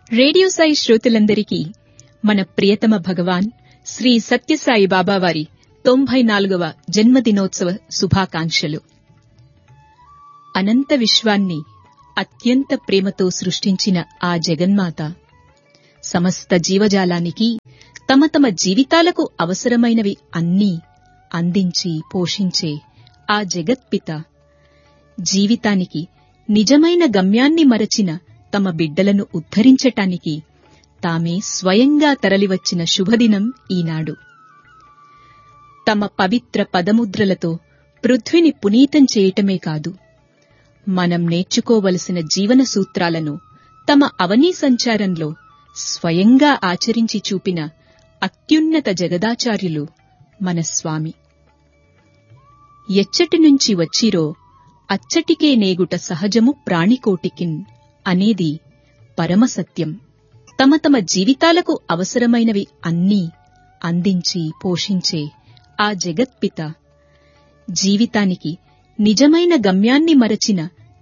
radio Sai శ్రోతలందరికీ మన ప్రియతమ భగవాన్ శ్రీ సత్యసాయి బాబా వారి తొంభై నాలుగవ జన్మదినోత్సవ శుభాకాంక్షలు అనంత విశ్వాన్ని అత్యంత ప్రేమతో సృష్టించిన ఆ జగన్మాత సమస్త జీవజాలానికి తమ తమ జీవితాలకు అవసరమైనవి అన్నీ అందించి పోషించే ఆ జగత్పిత జీవితానికి నిజమైన గమ్యాన్ని మరచిన తమ బిడ్డలను ఉద్ధరించటానికి తామే స్వయంగా తరలివచ్చిన శుభదినం ఈనాడు తమ పవిత్ర పదముద్రలతో పృథ్విని పునీతం చేయటమే కాదు మనం నేర్చుకోవలసిన జీవన సూత్రాలను తమ అవనీ సంచారంలో స్వయంగా ఆచరించి చూపిన అత్యున్నత జగదాచార్యులు మన స్వామి ఎచ్చటి నుంచి వచ్చిరో అచ్చటికే నేగుట సహజము ప్రాణికోటికిన్ అనేది పరమసత్యం తమ తమ జీవితాలకు అవసరమైనవి అన్నీ అందించి పోషించే ఆ జగత్పిత జీవితానికి నిజమైన గమ్యాన్ని మరచిన